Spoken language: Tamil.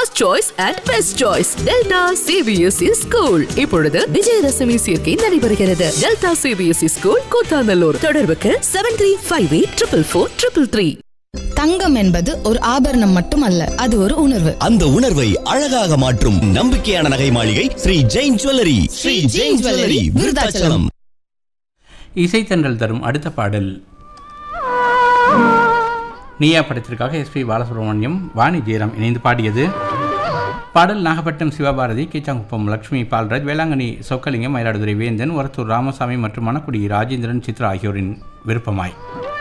first choice and best choice Delta CBSE school இப்பொழுது விஜயதசமி சேர்க்கை நடைபெறுகிறது டெல்டா சிபிஎஸ்இ ஸ்கூல் கூத்தாநல்லூர் தொடர்புக்கு seven three five eight triple four triple three தங்கம் என்பது ஒரு ஆபரணம் மட்டுமல்ல அது ஒரு உணர்வு அந்த உணர்வை அழகாக மாற்றும் நம்பிக்கையான நகை மாளிகை ஸ்ரீ ஜெயின் ஜுவல்லரி ஸ்ரீ ஜெயின் ஜுவல்லரி விருதாச்சலம் இசைத்தன்றல் தரும் அடுத்த பாடல் நீயா படத்திற்காக எஸ்பி பாலசுப்ரமணியம் வாணி ஜெயராம் இணைந்து பாடியது பாடல் நாகப்பட்டினம் சிவபாரதி கீச்சாங்குப்பம் லட்சுமி பால்ராஜ் வேளாங்கண்ணி சொக்கலிங்கம் மயிலாடுதுறை வேந்தன் ஒரத்தூர் ராமசாமி மற்றும் மணக்குடி ராஜேந்திரன் சித்ரா ஆகியோரின் விருப்பமாய்